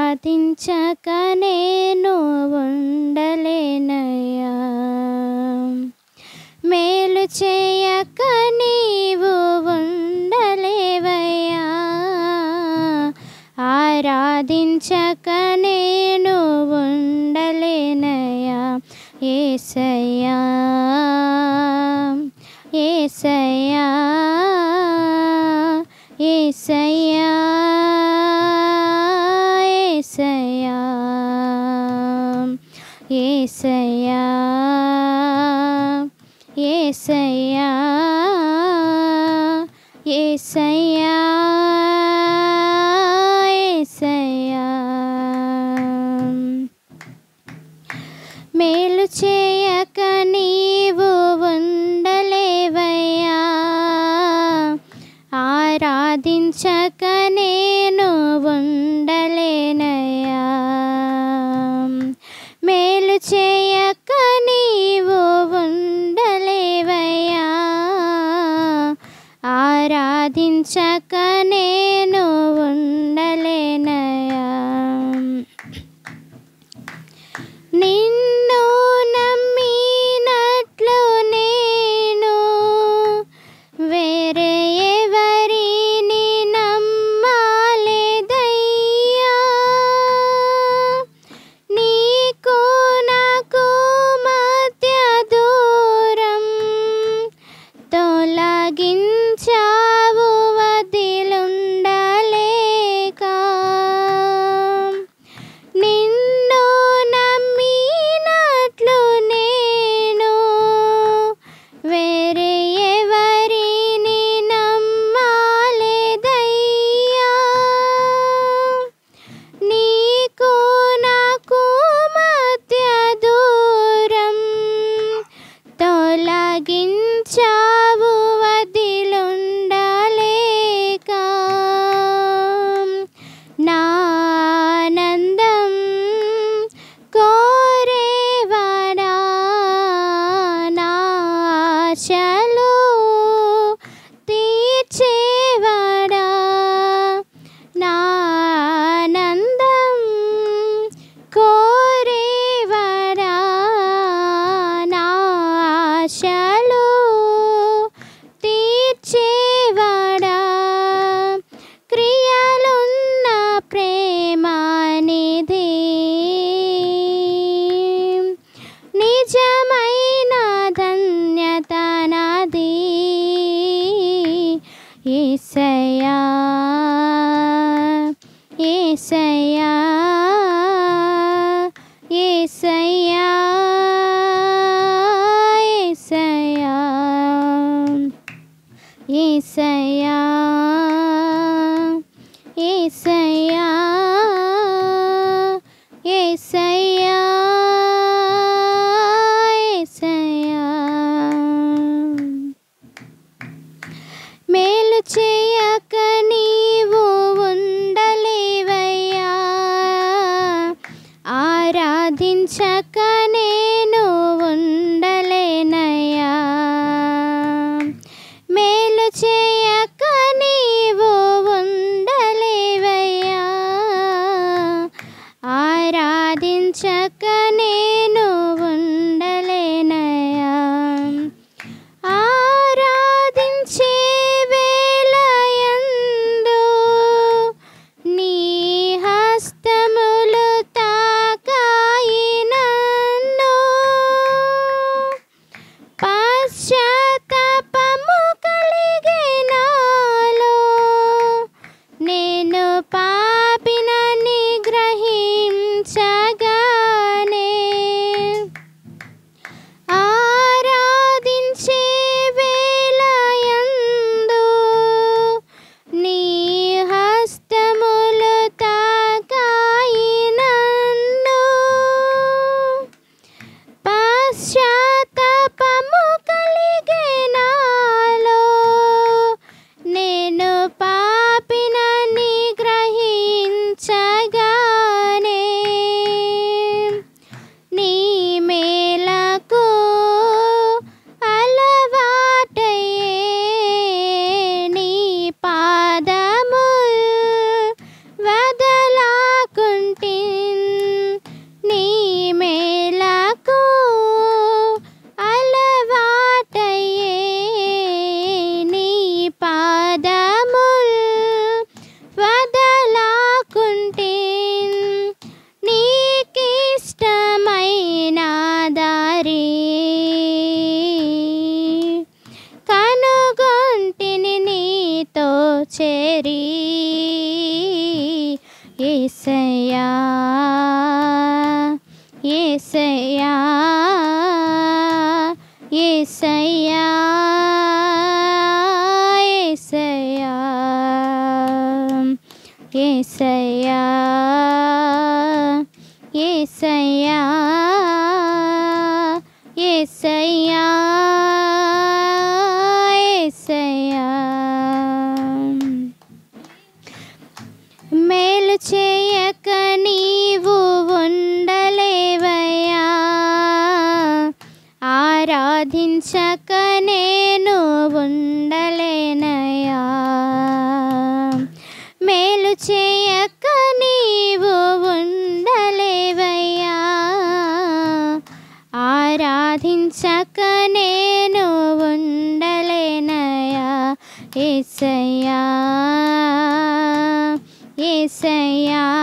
ఆరాధించక నేను ఉండలేనయ్యా మేలు చేయక నీవు ఉండలేవయ్యా ఆరాధించక నేను ఉండలేనయ్యా ఏసయ్యా ఏసయ్యా ఏసయ్యా ఏసయ్యా ఏసయ్యా ఏసయ్యా ఏసయ్యా ఏసయ్యా మేలు చేయక నీవు ఉండలేవయ్యా ఆరాధించక నేను ఉండలేనయ్యా మేలు చేయక నీవు ఉండలేవయ్యా ఆరాధించక నేను ఉండలేనయ్యా నిన్ను నమ్మినట్లు నేను వేరే ఎవరిని నమ్మాలేదయ్యా నీకు నాకు మధ్య దూరం తొలగించావు వదిలుండలేక నిన్ను నమ్మినట్లు నేను వేరే ఎవరిని నమ్మాలేదయ్యా నీకు నాకు మధ్య దూరం తొలగించావు వదిలుండలేక నానందం కోరేవాడా నాశలు తీర్చేవాడా నానందం కోరేవాడా నాశలు తీర్చేవాడా క్రియలున్న ప్రేమానిధి నిజమైన ధన్యత నాది ఏసయ్యా ఏసయ్యా ఏసయ్యా ఏసయ్యా ఏసయ్యా ఏసయ్యా ఏసయ్యా ఏసయ్యా మేలు చేయక నీవు ఉండలేవయ్యా ఆరాధించక నేను ఉండలేనయ్యా మేలు చేయక నీవు ఉండలేవయ్యా ఆరాధించక నేను ఉండలేనయ్యా ఆరాధించే వేళయందు నీ హస్తములు తాకాయి నన్ను పశ్చాత్తాపము కలిగే నాలో నేను పాపినని గ్రహించగానే ఏసయ్యా ఏసయ్యా ఏసయ్యా ఏసయ్యా ఏసయ్యా ఏసయ్యా ఏసయ్యా ఏసయ్యా మేలు చేయక నీవు ఉండలేవయ్యా ఆరాధించక నేను ఉండలేనయ్యా మేలు చేయక నీవు ఉండలేవయ్యా ఆరాధించక నేను ఉండలేనయ్యా ఏసయ్యా ఏసయ్యా